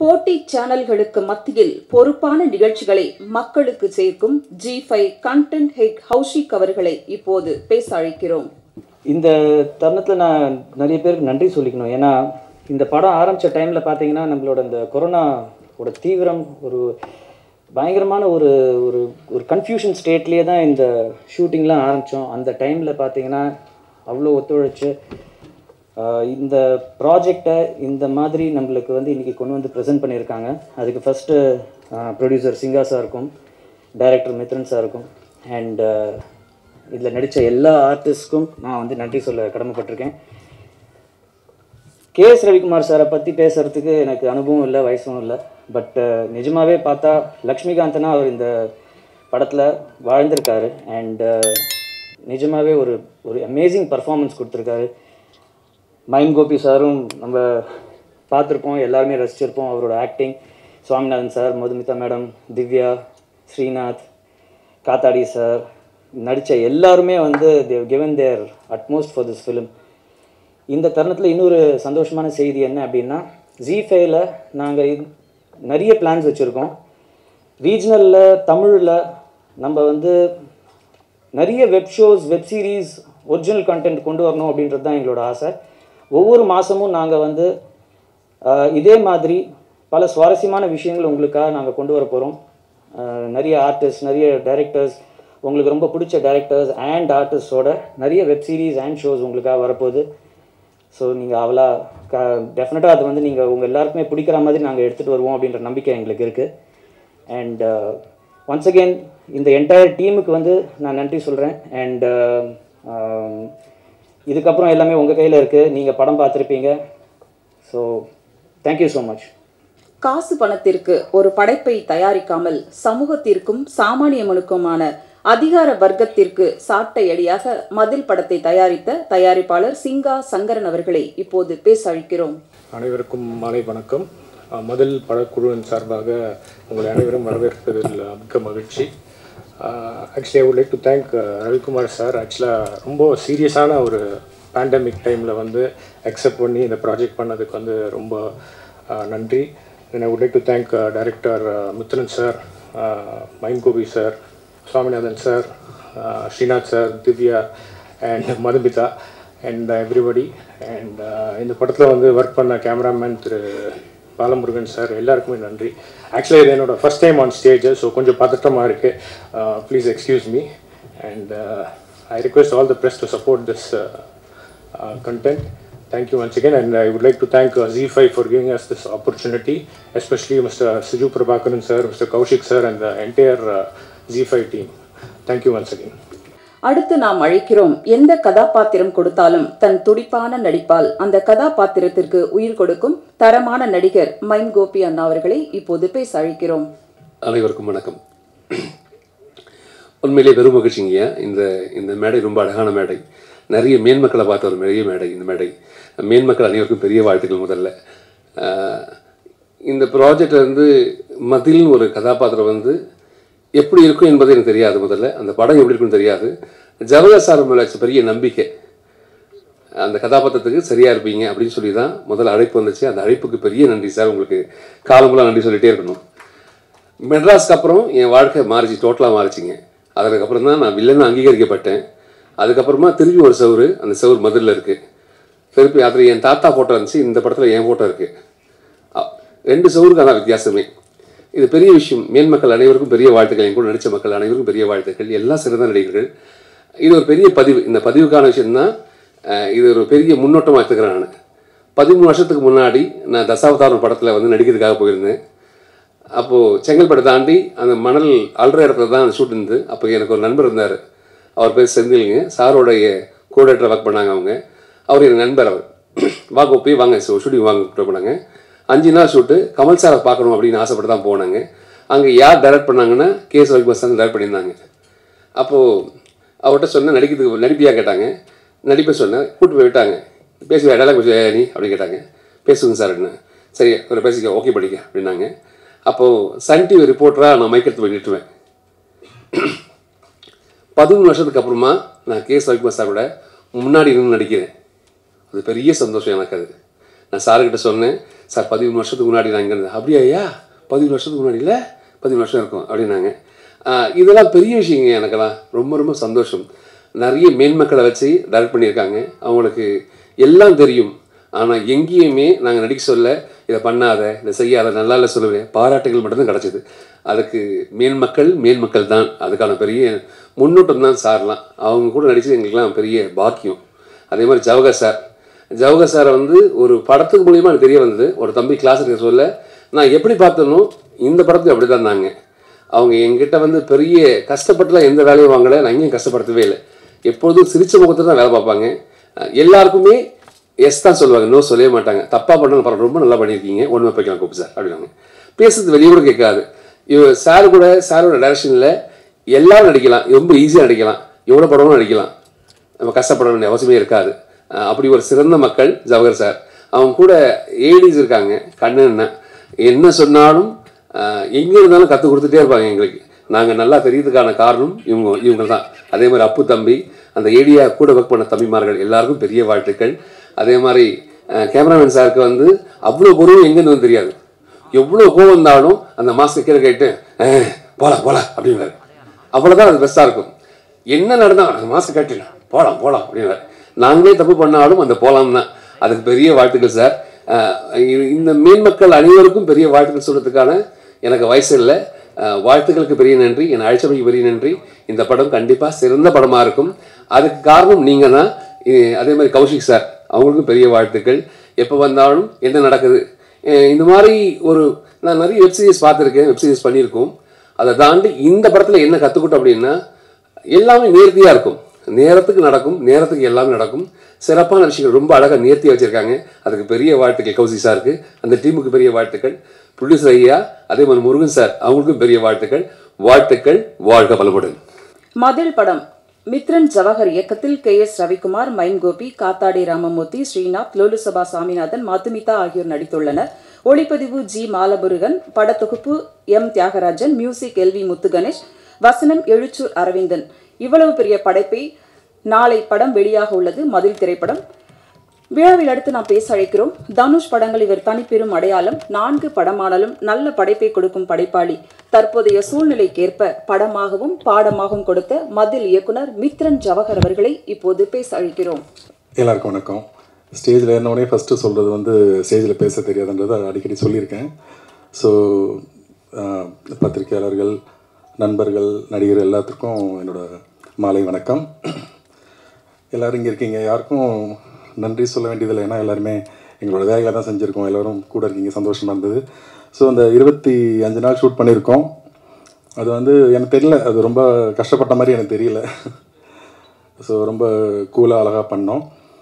போட்டி சேனல்களுக்கு மத்தியில் பொறுப்பான நிகழ்ச்சிகளை மக்களுக்கு சேர்க்கும் G five content head Kaushik அவர்களை இப்போது பேச அழைக்கிறோம் இந்த தருணத்தில் நான் நிறைய பேருக்கு நன்றி சொல்லிக்கணும் ஏன்னா இந்த படம் ஆரம்பித்த டைமில் பார்த்தீங்கன்னா நம்மளோட இந்த கொரோனாவோட தீவிரம் ஒரு பயங்கரமான ஒரு ஒரு ஒரு கன்ஃபியூஷன் ஸ்டேட்லேயே தான் இந்த ஷூட்டிங்லாம் ஆரம்பித்தோம் அந்த டைமில் பார்த்தீங்கன்னா அவ்வளோ ஒத்துழைச்சு ஆஹ் இந்த ப்ராஜெக்டை இந்த மாதிரி நம்மளுக்கு வந்து இன்றைக்கி கொண்டு வந்து ப்ரெசென்ட் பண்ணியிருக்காங்க அதுக்கு ஃபஸ்ட்டு ப்ரொடியூசர் சிங்கா சாருக்கும் டைரக்டர் மித்ரன் சாருக்கும் அண்ட் இதில் நடித்த எல்லா ஆர்டிஸ்ட்க்கும் நான் வந்து நன்றி சொல்ல கடமைப்பட்டிருக்கேன் கே எஸ் ரவிக்குமார் சாரை பற்றி பேசுகிறதுக்கு எனக்கு அனுபவம் இல்லை வயசும் இல்லை பட் நிஜமாகவே பார்த்தா லக்ஷ்மிகாந்தனா அவர் இந்த படத்தில் வாழ்ந்திருக்காரு அண்ட் நிஜமாகவே ஒரு ஒரு அமேசிங் பர்ஃபார்மன்ஸ் கொடுத்துருக்காரு மைம் கோபி சாரும் நம்ம பார்த்துருப்போம் எல்லாருமே ரசிச்சிருப்போம் அவரோட acting Swaminathan sir Madhumitha madam Divya Srinath Kathadi sir நடித்த எல்லாருமே வந்து they've given their utmost for this film இந்த தருணத்தில் இன்னொரு சந்தோஷமான செய்தி என்ன அப்படின்னா ஜி ஃபைவ்ல நாங்கள் நிறைய பிளான்ஸ் வச்சுருக்கோம் ரீஜனலில் தமிழில் நம்ம வந்து நிறைய web shows web series original content கொண்டு வரணும் அப்படின்றது தான் எங்களோட ஆசை ஒவ்வொரு மாதமும் நாங்கள் வந்து ஆஹ், இதே மாதிரி பல சுவாரஸ்யமான விஷயங்கள் உங்களுக்காக நாங்கள் கொண்டு வர போகிறோம் நிறைய ஆர்டிஸ்ட் நிறைய டைரக்டர்ஸ் உங்களுக்கு ரொம்ப பிடிச்ச டைரக்டர்ஸ் அண்ட் ஆர்டிஸ்டோட நிறைய வெப் சீரிஸ் அண்ட் ஷோஸ் உங்களுக்காக வரப்போகுது ஸோ நீங்கள் அவ்வளோ க டெஃபினட்டாக அது வந்து நீங்கள் உங்கள் எல்லாருக்குமே பிடிக்கிற மாதிரி நாங்கள் எடுத்துகிட்டு வருவோம் அப்படின்ற நம்பிக்கை எங்களுக்கு இருக்குது அண்ட் ஒன்ஸ் அகெயின் இந்த என்டையர் டீமுக்கு வந்து நான் நன்றி சொல்கிறேன் அண்ட் இதுக்கப்புறம் எல்லாமே உங்கள் கையில் இருக்குது நீங்கள் படம் பார்த்துருப்பீங்க ஸோ தேங்க்யூ ஸோ மச் காசு பணத்திற்கு ஒரு படைப்பை தயாரிக்காமல் சமூகத்திற்கும் சாமானியமனுக்குமான அதிகார வர்க்கத்திற்கு சாட்டை அடியாக மதில் படத்தை தயாரித்த தயாரிப்பாளர் சிங்கா சங்கரன் அவர்களை இப்போது பேச அழைக்கிறோம் அனைவருக்கும் மாலை வணக்கம் அஹ், முதல் படக்குழுவின் சார்பாக உங்களை அனைவரும் வரவேற்பதில் மிக்க மகிழ்ச்சி actually I would like to thank Ravikumar sir ஆக்சுவலாக ரொம்ப சீரியஸான ஒரு பேண்டமிக் டைமில் வந்து அக்செப்ட் பண்ணி இந்த ப்ராஜெக்ட் பண்ணதுக்கு வந்து ரொம்ப அஹ், நன்றி then I would like to thank director Mithran sir Mime Gopi sir Swaminathan sir Srinath sir Divya and Madhumitha and everybody and இந்த படத்தில் வந்து ஒர்க் பண்ண கேமராமேன் திரு பாலமுருகன் சார் எல்லாருக்குமே நன்றி ஆக்சுவலாக இது என்னோட first time on stage so கொஞ்சம் பதட்டமாக இருக்குது please excuse me and I request all the press to support this content. Thank you once again, and I would like to thank uh, Z5 for giving us this opportunity, especially Mr. Siju Prabhakaran sir, Mr. Kaushik sir, and the entire uh, Z5 team. Thank you once again. அடுத்து நாம் அழைக்கிறோம் எந்த கதாபாத்திரம் கொடுத்தாலும் தன் துடிப்பான நடிப்பால் அந்த கதாபாத்திரத்திற்கு உயிர் கொடுக்கும் தரமான நடிகர் மைம் கோபி அண்ணா அவர்களை இப்போது பேச அழைக்கிறோம் அனைவருக்கும் வணக்கம் உண்மையிலே பெரும் மகிழ்ச்சிங்க இந்த இந்த மேடை ரொம்ப அழகான மேடை நிறைய மேன்மக்களை பார்த்த ஒரு பெரிய மேடை இந்த மேடை மேன்மக்கள் அனைவருக்கும் பெரிய வாழ்த்துக்கள் முதல்ல ஆஹ் இந்த ப்ராஜெக்ட் வந்து மதில்னு ஒரு கதாபாத்திரம் வந்து எப்படி இருக்கும் என்பது எனக்கு தெரியாது முதல்ல அந்த படம் எப்படி இருக்குன்னு தெரியாது ஜவஹர் சார் மேலே வச்ச பெரிய நம்பிக்கை அந்த கதாபாத்திரத்துக்கு சரியா இருப்பீங்க அப்படின்னு சொல்லி தான் முதல்ல அழைப்பு வந்துச்சு அந்த அழைப்புக்கு பெரிய நன்றி சார் உங்களுக்கு காலம்புலாம் நன்றி சொல்லிட்டே இருக்கணும் மெட்ராஸ்க்கு அப்புறம் என் வாழ்க்கை மாறிச்சு டோட்டலாக மாறிச்சிங்க அதுக்கப்புறம் தான் நான் வில்லன்னு அங்கீகரிக்கப்பட்டேன் அதுக்கப்புறமா திரும்பி ஒரு சவுறு அந்த சவுறு மதுரில் இருக்குது திருப்பி அதில் என் தாத்தா ஃபோட்டோ இருந்துச்சு இந்த படத்தில் என் ஃபோட்டோ இருக்குது ரெண்டு சவுருக்கு அதான் வித்தியாசமே இது பெரிய விஷயம் மேன்மக்கள் அனைவருக்கும் பெரிய வாழ்த்துக்கள் என் கூட நடித்த மக்கள் அனைவருக்கும் பெரிய வாழ்த்துக்கள் எல்லாம் சிறந்த நடிகர்கள் இது ஒரு பெரிய பதிவு இந்த பதிவுக்கான விஷயம்தான் அஹ், இது ஒரு பெரிய முன்னோட்டமாக எடுத்துக்கிறேன் நான் பதிமூணு வருஷத்துக்கு முன்னாடி நான் தசாவதாரம் படத்தில் வந்து நடிக்கிறதுக்காக போயிருந்தேன் அப்போது செங்கல்பட்டு தாண்டி அந்த மணல் அல்ற இடத்துல தான் அந்த ஷூட் இருந்து அப்போ எனக்கு ஒரு நண்பர் இருந்தார் அவர் பேர் செந்திலுங்க சாரோடைய கோடேட்டர் ஒர்க் பண்ணாங்க அவங்க அவர் என் நண்பர் அவர் வா கோப்பி வாங்க ஷூட்டிங் வாங்க கூப்பிட்டு போனாங்க அஞ்சு நாள் ஷூட்டு கமல் சாரை பார்க்கணும் அப்படின்னு ஆசைப்பட்டு தான் போனாங்க அங்கே யார் டைரக்ட் பண்ணாங்கன்னா K S Ravikumar sir direct பண்ணியிருந்தாங்க அப்போது அவர்கிட்ட சொன்னேன் நடிக்கிறதுக்கு நடிப்பியா கேட்டாங்க நடிப்பை சொன்னேன் கூட்டு போய் விட்டாங்க பேசி டைலாக் பேசி நீ அப்படின்னு கேட்டாங்க பேசுங்க சார் என்ன சரி ஒரு பேசிக்க ஓகே படிக்க அப்படின்னாங்க அப்போது சன் டிவி ரிப்போர்ட்டராக நான் மைக்கெடுத்து போய் நிட்டுவேன் பதிமூணு வருஷத்துக்கு அப்புறமா நான் கே எஸ் ரவிக்குமார் சாரோட முன்னாடி நின்று நடிக்கிறேன் அது பெரிய சந்தோஷம் எனக்கு அது நான் சார்கிட்ட சொன்னேன் சார் பதிமூணு வருஷத்துக்கு முன்னாடி நான் இங்கே இருந்தேன் அப்படியா ஐயா பதிமூணு வருஷத்துக்கு முன்னாடி இல்லை பதிமூணு வருஷம் இருக்கும் அப்படின்னாங்க ஆஹ் இதெல்லாம் பெரிய விஷயங்க எனக்கெல்லாம் ரொம்ப ரொம்ப சந்தோஷம் நிறைய மேன்மக்களை வச்சு டைரக்ட் பண்ணியிருக்காங்க அவங்களுக்கு எல்லாம் தெரியும் ஆனால் எங்கேயுமே நாங்கள் நடிக்க சொல்ல இதை பண்ணாத இதை செய்யாத நல்லா இல்லை சொல்லுவேன் பாராட்டுகள் மட்டும்தான் கிடச்சிது அதுக்கு மேன்மக்கள் மேன்மக்கள் தான் அதுக்கான பெரிய முன்னோட்டம் தான் சார்லாம் அவங்க கூட நடிச்சது எங்களுக்கெல்லாம் பெரிய பாக்கியம் அதே மாதிரி ஜவஹர் சார் ஜவஹர் சாரை வந்து ஒரு படத்துக்கு மூலியமாக எனக்கு தெரிய வந்தது ஒரு தம்பி கிளாஸ் இருக்க சொல்ல நான் எப்படி பார்த்தனோ இந்த படத்துக்கு அப்படி தான் இருந்தாங்க அவங்க என்கிட்ட வந்து பெரிய கஷ்டப்பட்டுலாம் எந்த வேலையும் வாங்கலை நான் எங்கேயும் கஷ்டப்படுத்தவே இல்லை எப்பொழுதும் சிரிச்ச முகத்தில் தான் வேலை பார்ப்பாங்க அஹ் எல்லாருக்குமே எஸ் தான் சொல்லுவாங்க நோ சொல்லவே மாட்டாங்க தப்பாக பண்ணணும் பரவாயில்ல ரொம்ப நல்லா பண்ணியிருக்கீங்க ஒன்றுமே போய்க்கலாம் கூப்பிட்டு சார் அப்படின்னாங்க பேசுறது வெளியே கூட கேட்காது இவ சார் கூட சாரோட டைரக்ஷனில் எல்லாரும் நடிக்கலாம் ரொம்ப ஈஸியாக நடிக்கலாம் எவ்வளோ படமும் நடிக்கலாம் நம்ம கஷ்டப்பட வேண்டிய அவசியமே இருக்காது அஹ் அப்படி ஒரு சிறந்த மக்கள் ஜவஹர் சார் அவங்க கூட ஏடிஸ் இருக்காங்க கண்ணன் என்ன சொன்னாலும் அஹ் எங்கே இருந்தாலும் கற்றுக் கொடுத்துட்டே இருப்பாங்க எங்களுக்கு நாங்கள் நல்லா தெரியறதுக்கான காரணம் இவங்க இவங்க தான் அதே மாதிரி அப்பு தம்பி அந்த ஏடியா கூட ஒர்க் பண்ண தம்பிமார்கள் எல்லாருக்கும் பெரிய வாழ்த்துக்கள் அதே மாதிரி கேமராமேன் சாருக்கு வந்து அவ்வளோ பொருளும் எங்கேருந்து வந்து தெரியாது எவ்வளோ கோவம் வந்தாலும் அந்த மாஸ்டர் கீழே கேட்டு "அஹ், போலாம் போலாம் அப்படின்னாரு அவ்வளோதான் அது பெஸ்ட்டாக இருக்கும் என்ன நடந்தால் மாஸ்டர் கேட்டு போகலாம் போகலாம் அப்படின்னாரு நாங்களே தப்பு பண்ணாலும் அந்த போலாம் தான் அதுக்கு பெரிய வாழ்த்துக்கள் சார் அஹ், இ- இந்த மேன்மக்கள் அனைவருக்கும் பெரிய வாழ்த்துக்கள் சொல்றதுக்கான எனக்கு வயசு இல்லை அஹ், வாழ்த்துக்களுக்கு பெரிய நன்றி என் அழைச்சமைக்கு பெரிய நன்றி இந்த படம் கண்டிப்பாக சிறந்த படமாக இருக்கும் அதுக்கு காரணம் நீங்கள் தான் இ- அதே மாதிரி கௌஷிக் சார் அவங்களுக்கும் பெரிய வாழ்த்துக்கள் எப்போ வந்தாலும் என்ன நடக்குது அஹ் இந்த மாதிரி ஒரு நான் நிறைய வெப் சீரிஸ் பார்த்துருக்கேன் வெப் சீரிஸ் பண்ணியிருக்கோம் அதை தாண்டி இந்த படத்தில் என்ன கற்றுக்கிட்டோம் அப்படின்னா எல்லாமே நேர்த்தியாக இருக்கும் நேரத்துக்கு நடக்கும் நேரத்துக்கு எல்லாமே நடக்கும் சிறப்பான விஷயங்கள் ரொம்ப அழகாக நேர்த்தியாக வச்சுருக்காங்க அதுக்கு பெரிய வாழ்த்துக்கள் கௌசி சாருக்கு அந்த டீமுக்கு பெரிய வாழ்த்துக்கள் ப்ரொடியூசர் ஐயா அதே மாதிரி முருகன் சார் அவங்களுக்கும் பெரிய வாழ்த்துக்கள் வாழ்த்துக்கள் வாழ்க பலமுடன் மதில் படம் மித்ரன் ஜவஹர் இயக்கத்தில் கே எஸ் ரவிக்குமார் மைன் கோபி காத்தாடி ராமமூர்த்தி ஸ்ரீநாத் லோலுசபா சாமிநாதன் மதுமிதா ஆகியோர் நடித்துள்ளனர் ஒளிப்பதிவு ஜி மாலமுருகன் படத்தொகுப்பு M Thiyagarajan music L V Muthuganesh வசனம் எழுச்சூர் அரவிந்தன் இவ்வளவு பெரிய படைப்பை நாளை படம் வெளியாக உள்ளது மதில் திரைப்படம் விழாவில் அடுத்து நாம் பேச அழைக்கிறோம் தனுஷ் படங்கள் இவர் தனிப்பெரும் அடையாளம் நான்கு படமானாலும் நல்ல படைப்பை கொடுக்கும் படைப்பாளி தற்போதைய சூழ்நிலைக்கேற்ப படமாகவும் பாடமாகவும் கொடுத்த மதில் இயக்குனர் மித்ரன் ஜவஹர் அவர்களை இப்போது பேச அழைக்கிறோம் எல்லாருக்கும் வணக்கம் ஸ்டேஜில் ஏறினோடனே ஃபஸ்ட்டு சொல்கிறது வந்து ஸ்டேஜில் பேச தெரியாதுன்றதை அடிக்கடி சொல்லியிருக்கேன் ஸோ பத்திரிகையாளர்கள் நண்பர்கள் நடிகர் எல்லாத்துக்கும் என்னோட மாலை வணக்கம் எல்லோரும் இங்கே இருக்கீங்க யாருக்கும் நன்றி சொல்ல வேண்டியதில்லை ஏன்னா எல்லாருமே எங்களோட வேலையை தான் செஞ்சுருக்கோம் எல்லோரும் கூட இருக்கீங்க சந்தோஷமாக இருந்தது ஸோ அந்த இருபத்தி அஞ்சு நாள் ஷூட் பண்ணியிருக்கோம் அது வந்து எனக்கு தெரியல அது ரொம்ப கஷ்டப்பட்ட மாதிரி எனக்கு தெரியல ஸோ ரொம்ப கூலாக அழகாக பண்ணோம்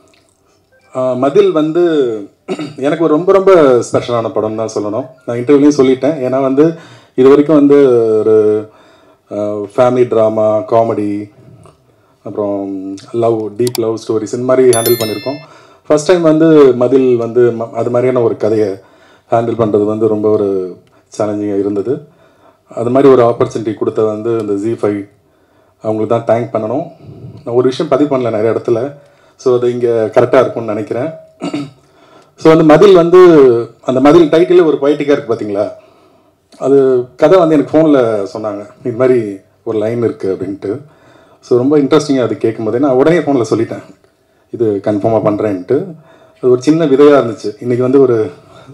ஆஹ் மதில் வந்து எனக்கு ஒரு ரொம்ப ரொம்ப ஸ்பெஷலான படம் தான் சொல்லணும் நான் இன்டர்வியூலையும் சொல்லிட்டேன் ஏன்னா வந்து இது வரைக்கும் வந்து ஒரு ஃபேமிலி ட்ராமா காமெடி அப்புறம் லவ் டீப் லவ் ஸ்டோரிஸ் இந்த மாதிரி ஹேண்டில் பண்ணியிருக்கோம் ஃபர்ஸ்ட் டைம் வந்து மதில் வந்து ம- அது மாதிரியான ஒரு கதையை ஹேண்டில் பண்ணுறது வந்து ரொம்ப ஒரு சேலஞ்சிங்காக இருந்தது அது மாதிரி ஒரு ஆப்பர்ச்சுனிட்டி கொடுத்த வந்து இந்த ஜி ஃபைவ் அவங்களுக்கு தான் தேங்க் பண்ணணும் நான் ஒரு விஷயம் பதிவு பண்ணல நிறைய இடத்துல ஸோ அது இங்கே கரெக்டாக இருக்கும்னு நினைக்கிறேன் ஸோ அந்த மதில் வந்து அந்த மதில் டைட்டில் ஒரு பொய்ட்டிக்காக இருக்குது பார்த்தீங்களா அது கதை வந்து எனக்கு ஃபோனில் சொன்னாங்க இது மாதிரி ஒரு லைன் இருக்குது அப்படின்ட்டு ஸோ ரொம்ப இன்ட்ரெஸ்டிங்காக அது கேட்கும்போதே நான் உடனே ஃபோனில் சொல்லிட்டேன் இது கன்ஃபார்மாக பண்ணுறேன்ட்டு அது ஒரு சின்ன விதையாக இருந்துச்சு இன்றைக்கி வந்து ஒரு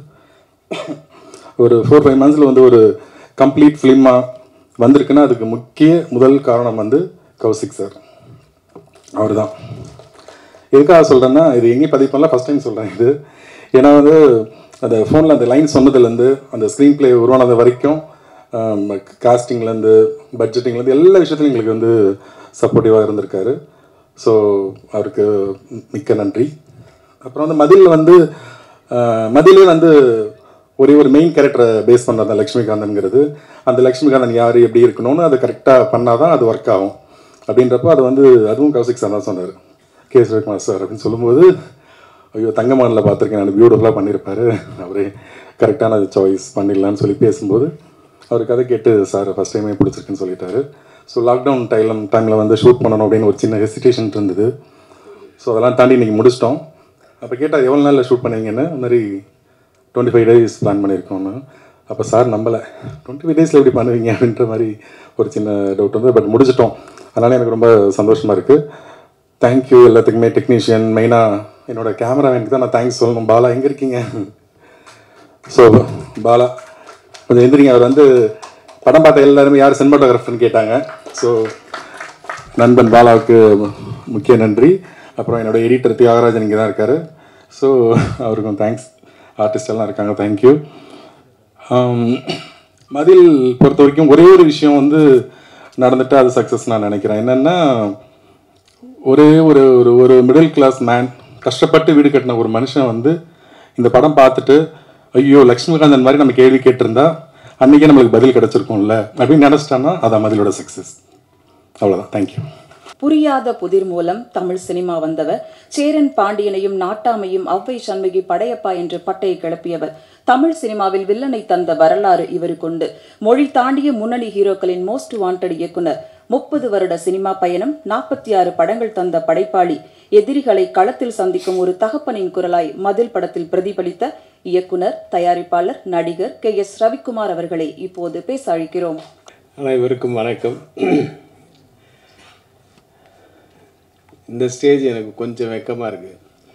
ஒரு ஃபோர் ஃபைவ் மந்த்ஸில் வந்து ஒரு கம்ப்ளீட் ஃபிலிமாக வந்திருக்குன்னா அதுக்கு முக்கிய முதல் காரணம் வந்து கௌசிக் சார் அவர் தான் எதுக்காக சொல்கிறேன்னா இது எங்கேயும் பதிவு பண்ணல ஃபஸ்ட் டைம் சொல்கிறேன் இது ஏன்னா வந்து அந்த ஃபோனில் அந்த லைன் சொன்னதுலேருந்து அந்த ஸ்க்ரீன் ப்ளே உருவானது வரைக்கும் காஸ்டிங்லேருந்து பட்ஜெட்டிங்லேருந்து எல்லா விஷயத்துலையும் எங்களுக்கு வந்து சப்போர்ட்டிவாக இருந்திருக்காரு ஸோ அவருக்கு மிக்க நன்றி அப்புறம் வந்து மதில் வந்து ஆஹ், மதிலே வந்து ஒரே ஒரு மெயின் கேரக்டரை பேஸ் பண்ணது தான் லக்ஷ்மிகாந்தன்கிறது அந்த லக்ஷ்மிகாந்தன் யார் எப்படி இருக்கணும்னு அதை கரெக்டாக பண்ணால் தான் அது ஒர்க் ஆகும் அப்படின்றப்போ அது வந்து அதுவும் கௌசிக் சார் தான் சொன்னார் கே சிவகுமார் சார் அப்படின்னு சொல்லும்போது ஐயோ தங்கமானில் பார்த்துருக்கேன் நான் பியூட்டிஃபுல்லாக பண்ணியிருப்பாரு அவரே கரெக்டான சாய்ஸ் பண்ணிடலான்னு சொல்லி பேசும்போது அவர் கதை கேட்டு சார் ஃபஸ்ட் டைமே பிடிச்சிருக்குன்னு சொல்லிட்டாரு ஸோ லாக்டவுன் டைம் டைமில் வந்து ஷூட் பண்ணணும் அப்படின்னு ஒரு சின்ன ஹெசிடேஷன் இருந்தது ஸோ அதெல்லாம் தாண்டி இன்றைக்கி முடிச்சிட்டோம் அப்போ கேட்டால் எவ்வளோ நாளில் ஷூட் பண்ணீங்கன்னு இந்த மாதிரி டுவெண்ட்டி ஃபைவ் டேஸ் பிளான் பண்ணியிருக்கோன்னு அப்போ சார் நம்பலை டுவெண்ட்டி ஃபைவ் டேஸில் எப்படி பண்ணுவீங்க அப்படின்ற மாதிரி ஒரு சின்ன டவுட் வந்து பட் முடிச்சிட்டோம் அதனால் எனக்கு ரொம்ப சந்தோஷமாக இருக்குது தேங்க்யூ எல்லாத்துக்குமே டெக்னீஷியன் மெயினாக என்னோட கேமராமேனுக்கு தான் நான் தேங்க்ஸ் சொல்லணும் பாலா எங்கே இருக்கீங்க ஸோ பாலா கொஞ்சம் எந்திரிங்க அவர் வந்து படம் பார்த்த எல்லாருமே யார் சினிமாட்டோகிராஃபர்னு கேட்டாங்க ஸோ நண்பன் பாலாவுக்கு முக்கிய நன்றி அப்புறம் என்னோட எடிட்டர் தியாகராஜன் இங்கே தான் இருக்கார் ஸோ அவருக்கும் தேங்க்ஸ் ஆர்டிஸ்ட் எல்லாம் இருக்காங்க தேங்க்யூ மதில் பொறுத்த வரைக்கும் ஒரே ஒரு விஷயம் வந்து நடந்துட்டு அது சக்ஸஸ் நான் நினைக்கிறேன் என்னென்னா ஒரே ஒரு ஒரு ஒரு மிடில் கிளாஸ் மேன் கஷ்டப்பட்டு வீடு கட்டின ஒரு மனுஷன் வந்து இந்த படம் பார்த்துட்டு ஐயோ லக்ஷ்மிகாந்தன் மாதிரி நம்ம கேள்வி கேட்டிருந்தா அன்றைக்கே நம்மளுக்கு பதில் கிடச்சிருக்கும்ல அப்படின்னு நினச்சிட்டான்னா அதான் மதிலோட சக்ஸஸ் அவ்வளோதான் தேங்க்யூ புரியாத புதிர் மூலம் தமிழ் சினிமா வந்தவர் சேரன் பாண்டியனையும் நாட்டாமையும் ஔவை சண்முகி படையப்பா என்று பட்டையை கிளப்பியவர் தமிழ் சினிமாவில் வில்லனை தந்த வரலாறு இவருக்குண்டு மொழி தாண்டிய முன்னணி ஹீரோக்களின் மோஸ்ட் வாண்டட் இயக்குனர் முப்பது வருட சினிமா பயணம் நாற்பத்தி ஆறு படங்கள் தந்த படைப்பாளி எதிரிகளை களத்தில் சந்திக்கும் ஒரு தகப்பனின் குரலாய் மதில் படத்தில் பிரதிபலித்த இயக்குனர் தயாரிப்பாளர் நடிகர் கே எஸ் ரவிக்குமார் அவர்களை இப்போது பேச அழைக்கிறோம் அனைவருக்கும் வணக்கம் இந்த ஸ்டேஜ் எனக்கு கொஞ்சம் வெக்கமாக இருக்குது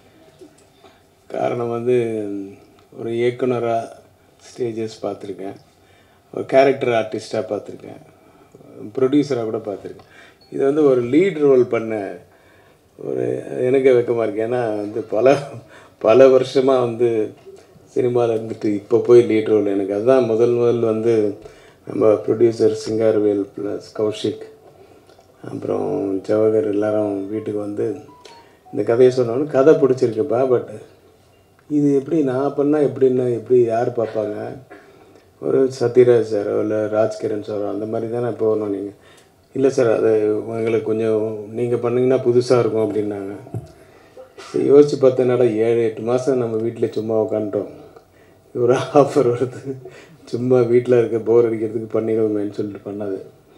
காரணம் வந்து ஒரு இயக்குனராக ஸ்டேஜஸ் பார்த்துருக்கேன் ஒரு கேரக்டர் ஆர்டிஸ்டாக பார்த்துருக்கேன் ப்ரொடியூசராக கூட பார்த்துருக்கேன் இது வந்து ஒரு லீட் ரோல் பண்ண ஒரு எனக்கு வெக்கமாக இருக்குது ஏன்னா வந்து பல பல வருஷமாக வந்து சினிமாவில் இருந்துட்டு இப்போ போய் லீட் ரோல் எனக்கு அதுதான் முதல் முதல் வந்து நம்ம ப்ரொடியூசர் சிங்காரவேல் ப்ளஸ் கௌஷிக் அப்புறம் ஜவஹர் எல்லாரும் வீட்டுக்கு வந்து இந்த கதையை சொன்னோன்னு கதை பிடிச்சிருக்குப்பா பட் இது எப்படி நான் பண்ணால் எப்படின்னா எப்படி யார் பார்ப்பாங்க ஒரு சத்யராஜ் சாரோ இல்லை ராஜ்கிரண் சாரோ அந்த மாதிரி தானே போகணும் நீங்கள் இல்லை சார் அது எங்களுக்கு கொஞ்சம் நீங்கள் பண்ணிங்கன்னா புதுசாக இருக்கும் அப்படின்னாங்க சரி, யோசிச்சு பார்த்தனால ஏழு எட்டு மாதம் நம்ம வீட்டில் சும்மா உட்காந்துட்டோம் ஒரு ஆஃபர் வருது சும்மா வீட்டில் இருக்க போர் அடிக்கிறதுக்கு பண்ணிடுவோமேன்னு சொல்லிட்டு பண்ணது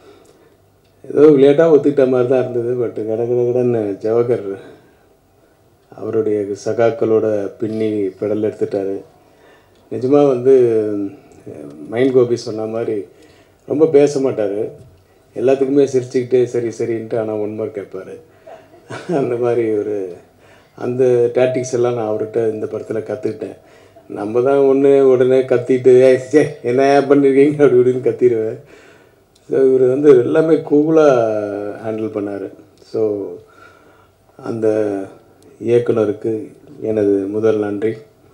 ஏதோ லேட்டாக ஒத்துக்கிட்ட மாதிரி தான் இருந்தது பட் கட கட கடன்னு ஜவஹர் அவருடைய சகாக்களோட பின்னி பெடல் எடுத்துட்டாரு நிஜமாக வந்து மைண்ட் கோபி சொன்ன மாதிரி ரொம்ப பேச மாட்டார் எல்லாத்துக்குமே சிரிச்சுக்கிட்டே சரி சரின்ட்டு ஆனால் ஒன்மர் கேட்பார் அந்த மாதிரி ஒரு அந்த டாக்டிக்ஸ் எல்லாம் நான் அவர்கிட்ட இந்த படத்தில் கற்றுக்கிட்டேன் நம்ம தான் ஒன்று உடனே கத்திட்டு "ஏய், ச்சே என்ன பண்ணிருக்கீங்க அப்படி இப்படின்னு கத்திடுவேன் ஸோ இவர் வந்து எல்லாமே கூலாக ஹேண்டில் பண்ணார் ஸோ அந்த இயக்குனருக்கு எனது முதல் நன்றி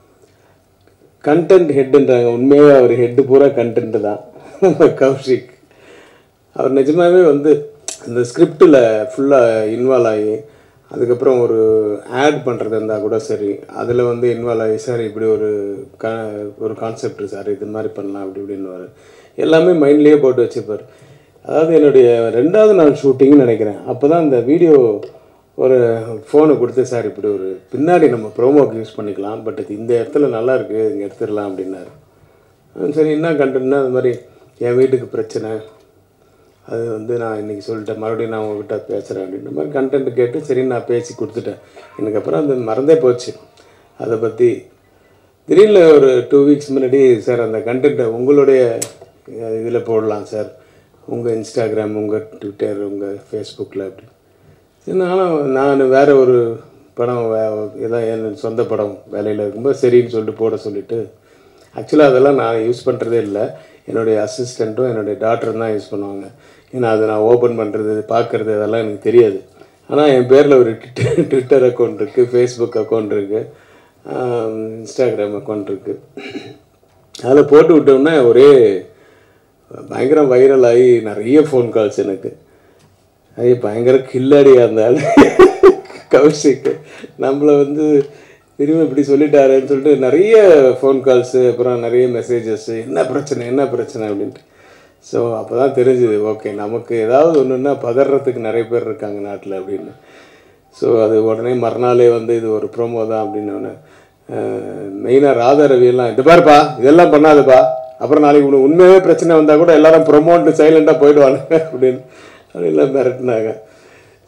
கண்டென்ட் ஹெட்டுன்றாங்க உண்மையாக அவர் ஹெட்டு பூரா கண்டென்ட் தான் கௌஷிக் அவர் நிஜமாகவே வந்து அந்த ஸ்கிரிப்டில் ஃபுல்லாக இன்வால்வ் ஆகி அதுக்கப்புறம் ஒரு ஆட் பண்ணுறது இருந்தால் கூட சரி அதில் வந்து இன்வால்வ் ஆகி சார் இப்படி ஒரு க ஒரு கான்செப்ட் சார் இது மாதிரி பண்ணலாம் அப்படி இப்படின்னு எல்லாமே மைண்ட்லேயே போட்டு வச்சுப்பார் அதாவது என்னுடைய ரெண்டாவது நாள் ஷூட்டிங்னு நினைக்கிறேன் அப்போ தான் இந்த வீடியோ ஒரு ஃபோனை கொடுத்து சார் இப்படி ஒரு பின்னாடி நம்ம ப்ரோமோக்கு யூஸ் பண்ணிக்கலாம் பட் இது இந்த இடத்துல நல்லா இருக்குது இங்கே எடுத்துடலாம் அப்படின்னாரு ஆ, சரி என்ன கண்டென்ட்னா அது மாதிரி என் வீட்டுக்கு பிரச்சனை அது வந்து நான் இன்றைக்கி சொல்லிட்டேன் மறுபடியும் நான் உங்ககிட்ட பேசுகிறேன் அப்படின்ற மாதிரி கண்டென்ட் கேட்டு சரி நான் பேசி கொடுத்துட்டேன் எனக்கு அப்புறம் அது மறந்தே போச்சு அதை பற்றி திடீர்னு ஒரு டூ வீக்ஸ் முன்னாடி சார் அந்த கண்டென்ட்டை உங்களுடைய இதில் போடலாம் சார் உங்கள் இன்ஸ்டாகிராம் உங்கள் ட்விட்டர் உங்கள் ஃபேஸ்புக்கில் அப்படி சரி நானும் நான் வேற ஒரு படம் வே- ஏதாவது என் சொந்த படம் வேலையில் இருக்கும்போது சரின்னு சொல்லிட்டு போட சொல்லிட்டு ஆக்சுவலாக அதெல்லாம் நான் யூஸ் பண்ணுறதே இல்லை என்னுடைய அசிஸ்டண்ட்டும் என்னுடைய டாக்டரும் தான் யூஸ் பண்ணுவாங்க ஏன்னா அதை நான் ஓப்பன் பண்ணுறது பார்க்குறது அதெல்லாம் எனக்கு தெரியாது ஆனால் என் பேரில் ஒரு ட்விட்டர் ட்விட்டர் அக்கௌண்ட் இருக்குது ஃபேஸ்புக் அக்கௌண்ட் இருக்குது இன்ஸ்டாகிராம் அக்கௌண்ட் இருக்குது அதில் போட்டு விட்டோம்னா ஒரே பயங்கரம் வைரல் ஆகி நிறைய ஃபோன் கால்ஸ் எனக்கு அது பயங்கர கில்லாடியாக இருந்தாலும் கௌஷிக் நம்மளை வந்து திரும்ப இப்படி சொல்லிட்டாருன்னு சொல்லிட்டு நிறைய ஃபோன் கால்ஸு அப்புறம் நிறைய மெசேஜஸ்ஸு என்ன பிரச்சனை என்ன பிரச்சனை அப்படின்ட்டு ஸோ அப்போ தான் தெரிஞ்சுது ஓகே நமக்கு ஏதாவது ஒன்றுன்னா பதறதுக்கு நிறைய பேர் இருக்காங்க நாட்டில் அப்படின்னு ஸோ அது உடனே மறுநாளே வந்து இது ஒரு ப்ரோமோ தான் அப்படின்னு மெயினாக ராதா ரவியெல்லாம் இது பாருப்பா இதெல்லாம் பண்ணாதுப்பா அப்புறம் நாளைக்கு உனக்கு உண்மையாகவே பிரச்சனை வந்தால் கூட எல்லாரும் ப்ரொமோட்டு சைலண்ட்டாக போயிடுவானுங்க அப்படின்னு அப்படின்லாம் மிரட்டினாங்க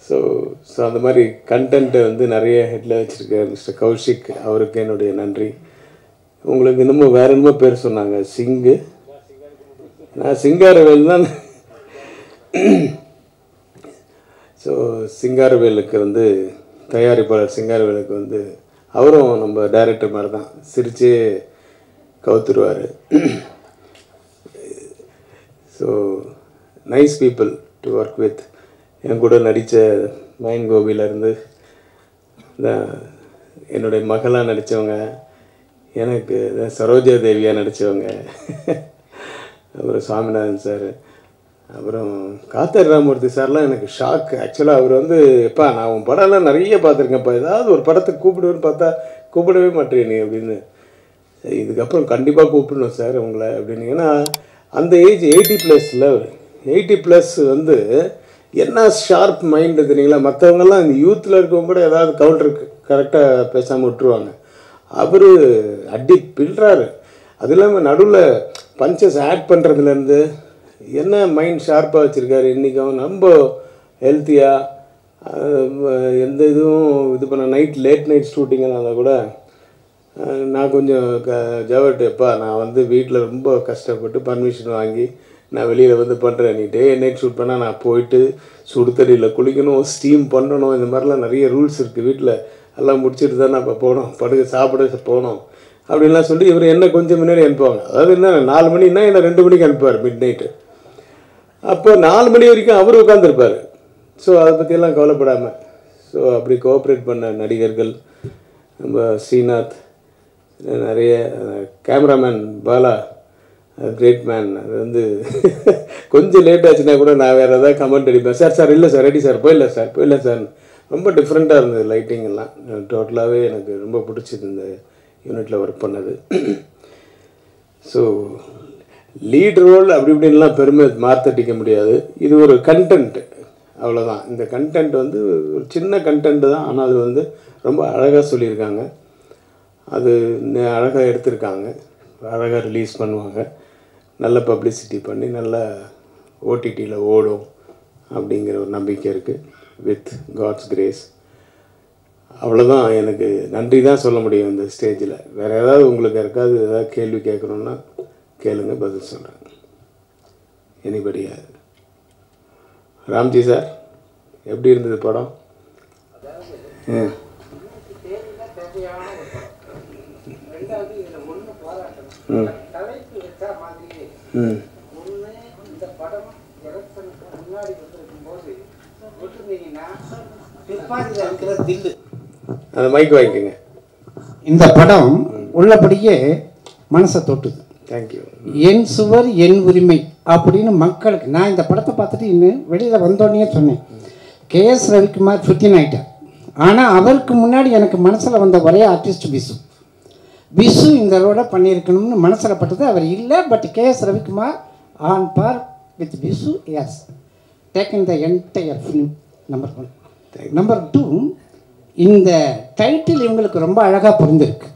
ஸோ ஸோ அந்த மாதிரி கண்டென்ட்டை வந்து நிறைய ஹெட்டில் வச்சுருக்க மிஸ்டர் கௌஷிக் அவருக்கு என்னுடைய நன்றி உங்களுக்கு இன்னமும் வேற என்னமோ பேர் சொன்னாங்க சிங்கு நான் சிங்காரவேல் தான் ஸோ சிங்காரவேலுக்கு வந்து தயாரிப்பாளர் சிங்காரவேலுக்கு வந்து அவரும் நம்ம டைரக்டர் மாதிரி தான் சிரிச்சே கவுத்துருவார் so nice people to work with என் கூட நடித்த மயன் கோபியிலேருந்து என்னுடைய மகளாக நடித்தவங்க எனக்கு இந்த சரோஜா தேவியாக நடித்தவங்க அப்புறம் சுவாமிநாதன் சார் அப்புறம் காத்தர் ராமூர்த்தி சார்லாம் எனக்கு ஷாக் ஆக்சுவலாக அவர் வந்து எப்பா நான் உன் படம்லாம் நிறைய பார்த்துருக்கேன்ப்பா ஏதாவது ஒரு படத்துக்கு கூப்பிடுவேன்னு பார்த்தா கூப்பிடவே மாட்டேன் நீ அப்படின்னு சரி இதுக்கப்புறம் கண்டிப்பாக கூப்பிடணும் சார் உங்களை அப்படின்னு ஏன்னா அந்த ஏஜ் எயிட்டி ப்ளஸில் எயிட்டி ப்ளஸ் வந்து என்ன ஷார்ப் மைண்டு தெரியுங்களா மற்றவங்கெல்லாம் இந்த யூத்தில் இருக்கவங்க கூட ஏதாவது கவுண்டருக்கு கரெக்டாக பேசாமல் விட்டுருவாங்க அவர் அடி பில்றாரு அது இல்லாமல் நடுவில் பஞ்சஸ் ஆட் பண்ணுறதுலேருந்து என்ன மைண்ட் ஷார்ப்பாக வச்சுருக்காரு இன்றைக்கும் நம்ம ஹெல்த்தியாக எந்த இதுவும் இது பண்ண நைட் லேட் நைட் ஷூட்டிங்கெல்லாம் இருந்தால் கூட அஹ், நான் கொஞ்சம் க ஜவர்ட்டேப்பா நான் வந்து வீட்டில் ரொம்ப கஷ்டப்பட்டு பர்மிஷன் வாங்கி நான் வெளியில் வந்து பண்ணுறேன் நீ டே நைட் ஷூட் பண்ணால் நான் போயிட்டு சுடு தண்ணியில் குளிக்கணும் ஸ்டீம் பண்ணணும் இந்த மாதிரிலாம் நிறைய ரூல்ஸ் இருக்குது வீட்டில் எல்லாம் முடிச்சுட்டு தான் நான் இப்போ போகணும் படுக்க சாப்பிட போகணும் அப்படின்லாம் சொல்லி இவர் என்ன கொஞ்சம் முன்னாடி அனுப்புவாங்க அதாவது என்ன நாலு மணின்னா என்ன ரெண்டு மணிக்கு அனுப்புவார் மிட் நைட்டு அப்போ நாலு மணி வரைக்கும் அவர் உட்காந்துருப்பார் ஸோ அதை பற்றியெல்லாம் கவலைப்படாமல் ஸோ அப்படி கோஆப்ரேட் பண்ண நடிகர்கள் நம்ம ஸ்ரீநாத் நிறைய கேமராமேன் பாலா கிரேட் மேன் அது வந்து கொஞ்சம் லேட் ஆச்சுன்னா கூட நான் வேறு ஏதாவது கமெண்ட் அடிப்பேன் சார் சார் இல்லை சார் ரெடி சார் போயிடல சார் போயிடல சார் ரொம்ப டிஃப்ரெண்ட்டாக இருந்தது லைட்டிங் எல்லாம் டோட்டலாகவே எனக்கு ரொம்ப பிடிச்சது இந்த யூனிட்டில் ஒர்க் பண்ணது ஸோ லீட் ரோல் அப்படி இப்படின்லாம் பெருமை மார்த்தட்டிக்க முடியாது இது ஒரு கண்டென்ட் அவ்வளோதான் இந்த கண்டென்ட் வந்து ஒரு சின்ன கண்டென்ட் தான் ஆனால் அது வந்து ரொம்ப அழகாக சொல்லியிருக்காங்க அது அழகாக எடுத்திருக்காங்க அழகாக ரிலீஸ் பண்ணுவாங்க நல்ல பப்ளிசிட்டி பண்ணி நல்ல ஓடிடியில் ஓடும் அப்படிங்கிற ஒரு நம்பிக்கை இருக்குது வித் காட்ஸ் கிரேஸ் அவ்வளோதான் எனக்கு நன்றி தான் சொல்ல முடியும் இந்த ஸ்டேஜில் வேறு ஏதாவது உங்களுக்கு யாருக்காவது ஏதாவது கேள்வி கேட்கணுன்னா கேளுங்க பதில் சொல்கிறேன் எனிபடியா ராம்ஜி சார் எப்படி இருந்தது படம் ம் ம் ம் அந்த மைக் வாங்கிக்கோங்க இந்த படம் உள்ளபடியே மனசை தொட்டுது தேங்க்யூ என் சுவர் என் உரிமை அப்படின்னு மக்களுக்கு நான் இந்த படத்தை பார்த்துட்டு இன்னும் வெளியில் வந்தோடனே சொன்னேன் கேஎஸ் ரவிக்குமார் ஃபிஃப்டின் ஆகிட்டார் ஆனால் அவருக்கு முன்னாடி எனக்கு மனசில் வந்த ஒரே ஆர்டிஸ்ட் விசு விசு இந்த ரோட பண்ணியிருக்கணும்னு மனசில் பட்டது அவர் இல்லை but KS Ravikumar on par with Visu is taken the entire film number one number two இந்த டைட்டில் இவங்களுக்கு ரொம்ப அழகாக புரிந்திருக்கு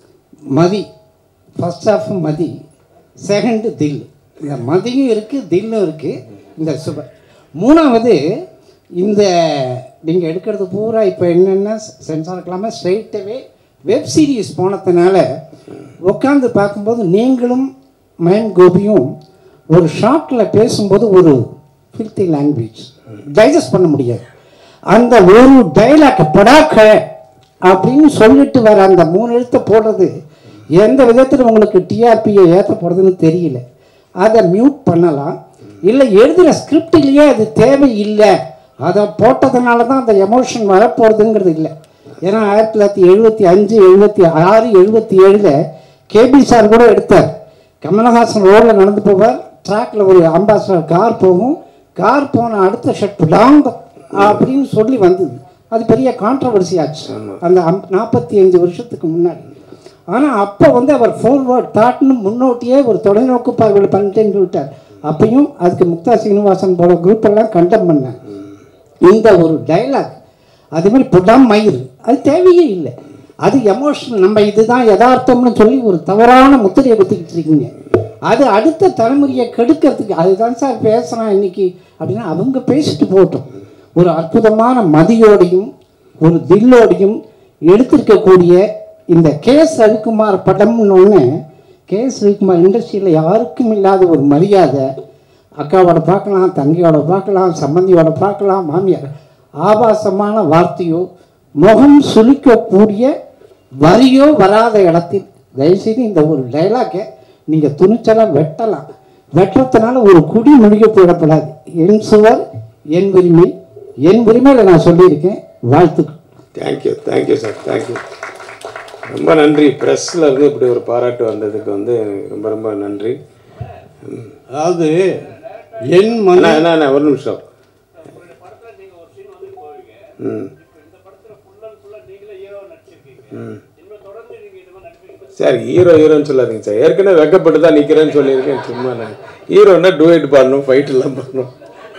மதி ஃபர்ஸ்ட் ஆஃப் மதி செகண்டு தில் இந்த மதியும் இருக்குது தில்லும் இருக்குது இந்த சுபர் மூணாவது இந்த நீங்கள் எடுக்கிறது பூரா இப்போ என்னென்ன சென்சார் இருக்கலாமல் ஸ்ட்ரைட்டாகவே வெப் சீரிஸ் போனதுனால உட்காந்து பார்க்கும்போது நீங்களும் மயன் கோபியும் ஒரு ஷார்ட்டில் பேசும்போது ஒரு ஃபில்த்தி லாங்குவேஜ் டைஜஸ்ட் பண்ண முடியாது அந்த ஒரு டைலாக் படாக்க அப்படின்னு சொல்லிட்டு வர அந்த மூணு எழுத்தை போடுறது எந்த விதத்தில் உங்களுக்கு டிஆர்பியை ஏற்ற போகிறதுன்னு தெரியல அதை மியூட் பண்ணலாம் இல்லை எழுதுகிற ஸ்கிரிப்டிலேயே அது தேவையில்லை அதை போட்டதுனால தான் அந்த எமோஷன் வரப்போகிறதுங்கிறது இல்லை ஏன்னா ஆயிரத்தி தொள்ளாயிரத்தி எழுபத்தி அஞ்சு எழுபத்தி ஆறு எழுபத்தி ஏழில் கேபி சார் கூட எடுத்தார் கமலஹாசன் ரோடில் நடந்து போவார் ட்ராக்ல ஒரு அம்பாசடர் கார் போகும் கார் போன அடுத்த ஷர்ட் லாங் அப்படின்னு சொல்லி வந்தது அது பெரிய கான்ட்ரவர்சி ஆச்சு அந்த நாற்பத்தி அஞ்சு வருஷத்துக்கு முன்னாடி ஆனால் அப்போ வந்து அவர் ஃபோர்வர்ட் தாட்னு முன்னோட்டியே ஒரு தொலைநோக்கு பார்வையில் பண்ணிட்டேன்னு சொல்லிட்டார் அப்பயும் அதுக்கு முக்தா சீனிவாசன் போல குரூப் எல்லாம் கண்டம் பண்ணேன் இந்த ஒரு டைலாக் அதே மாதிரி புடம் மயிர் அது தேவையே இல்லை அது எமோஷன் நம்ம இதுதான் யதார்த்தம்னு சொல்லி ஒரு தவறான முத்திரையை குத்திக்கிட்டு இருக்கீங்க அது அடுத்த தலைமுறையை கெடுக்கிறதுக்கு அதுதான் சார் பேசுகிறான் இன்னைக்கு அப்படின்னா அவங்க பேசிட்டு போகட்டும் ஒரு அற்புதமான மதியோடையும் ஒரு தில்லோடையும் எடுத்திருக்கக்கூடிய இந்த கே எஸ் ரவிக்குமார் படம்னு ஒன்று கே எஸ் ரவிக்குமார் இண்டஸ்ட்ரியில் யாருக்கும் இல்லாத ஒரு மரியாதை அக்காவோட பார்க்கலாம் தங்கையோட பார்க்கலாம் சம்பந்தியோட பார்க்கலாம் மாமியார் ஆபாசமான வார்த்தையோ முகம் சுளிக்கக்கூடிய வரியோ வராத இடத்தில் தயவுசெய்து இந்த ஒரு டைலாக்கை நீங்கள் துணிச்சலாக வெட்டலாம் வெட்டுறதுனால ஒரு குடி முழுகி போயிடக்கூடாது என் சுவர் என் உரிமை என் உரிமையில் நான் சொல்லியிருக்கேன் வாழ்த்துக்கள் தேங்க்யூ தேங்க்யூ சார் தேங்க்யூ ரொம்ப நன்றி ப்ரெஸ்ஸில் இருந்து இப்படி ஒரு பாராட்டு வந்ததுக்கு வந்து ரொம்ப ரொம்ப நன்றி அதாவது என் மன அண்ணா அண்ணா அண்ணா ஒரு நிமிஷம் ம் ம் சார் ஹீரோ ஹீரோன்னு சொல்லாதீங்க சார் ஏற்கனவே வெக்கப்பட்டு தான் நிற்கிறேன்னு சொல்லியிருக்கேன் சும்மா நான் ஹீரோன்னா டூயட் பாடணும் ஃபைட் எல்லாம் பண்ணணும்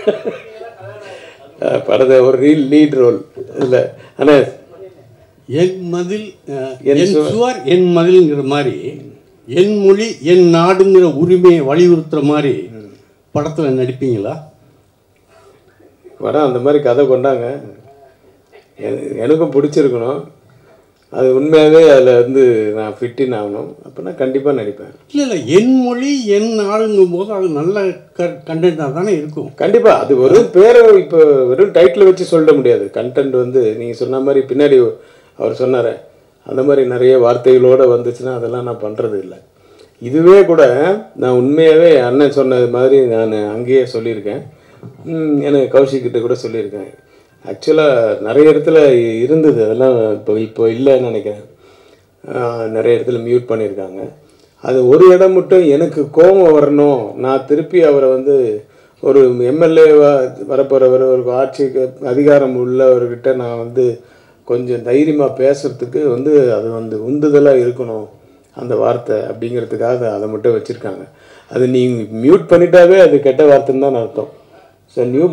அஹ் படத்தை ஒரு ரீல் லீட் ரோல் இல்லை அண்ணா என் மதில் அஹ், என் என் சுவர். சுவர் என் மதில்ங்கிற மாதிரி என் மொழி என் நாடுங்கிற உரிமையை வலியுறுத்துற மாதிரி படத்தில் நடிப்பீங்களா படம் அந்த மாதிரி கதை கொண்டாங்க என- எனக்கும் பிடிச்சிருக்கணும் அது உண்மையாகவே அதில் வந்து நான் ஃபிட்டின் ஆகணும் அப்போனா கண்டிப்பாக நடிப்பேன் இல்லை இல்லை என் மொழி என் நாடுங்கும் போது அது நல்ல க கண்டென்ட்டாக தானே இருக்கும் கண்டிப்பாக அது வெறும் பேரை இப்போ வெறும் டைட்டில் வச்சு சொல்ல முடியாது கண்டென்ட் வந்து நீங்கள் சொன்ன மாதிரி பின்னாடி அவர் சொன்னார் அந்த மாதிரி நிறைய வார்த்தைகளோடு வந்துச்சுன்னா அதெல்லாம் நான் பண்ணுறது இல்லை இதுவே கூட நான் உண்மையாகவே அண்ணன் சொன்னது மாதிரி நான் அங்கேயே சொல்லியிருக்கேன் ம், எனக்கு கௌஷிக்கிட்ட கூட சொல்லியிருக்கேன் ஆக்சுவலாக நிறைய இடத்துல இருந்தது அதெல்லாம் இப்போ இப்போ இல்லைன்னு நினைக்கிறேன் ஆஹ், நிறைய இடத்துல மியூட் பண்ணியிருக்காங்க அது ஒரு இடம் மட்டும் எனக்கு கோபம் வரணும் நான் திருப்பி அவரை வந்து ஒரு எம்எல்ஏவா வரப்போகிறவர் ஒரு ஆட்சிக்கு அதிகாரம் உள்ளவர்கிட்ட நான் வந்து கொஞ்சம் தைரியமாக பேசுகிறதுக்கு வந்து அது வந்து உந்துதலாக இருக்கணும் அந்த வார்த்தை அப்படிங்கிறதுக்காக அதை மட்டும் வச்சுருக்காங்க அது நீங்கள் மியூட் பண்ணிட்டாவே அது கெட்ட வார்த்தைன்னு தான் அர்த்தம் ஸோ நியூ